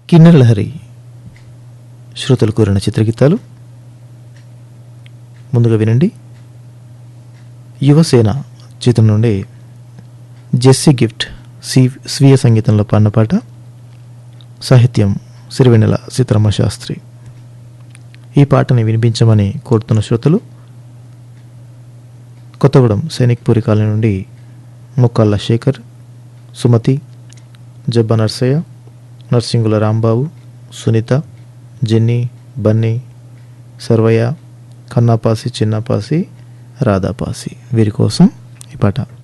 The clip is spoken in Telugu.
కిన్నెర లహరి శ్రోతలు కోరిన చిత్రగీతాలు ముందుగా వినండి యువసేన చిత్రం నుండి జెస్సీ గిఫ్ట్ సి స్వీయ సంగీతంలో పాడిన పాట సాహిత్యం సిరివెన్నెల సీతారామ శాస్త్రి ఈ పాటని వినిపించమని కోరుతున్న శ్రోతలు కొత్తగూడెం సైనిక్పూరి కాలనీ నుండి ముక్కాళ్ళ శేఖర్ సుమతి జబ్బ నర్సయ్య నర్సింగుల రాంబాబు సునీత జెన్నీ బన్నీ సర్వయ్య కన్నాపాసి చిన్నపాసి రాధాపాసి వీరి కోసం ఈ పాట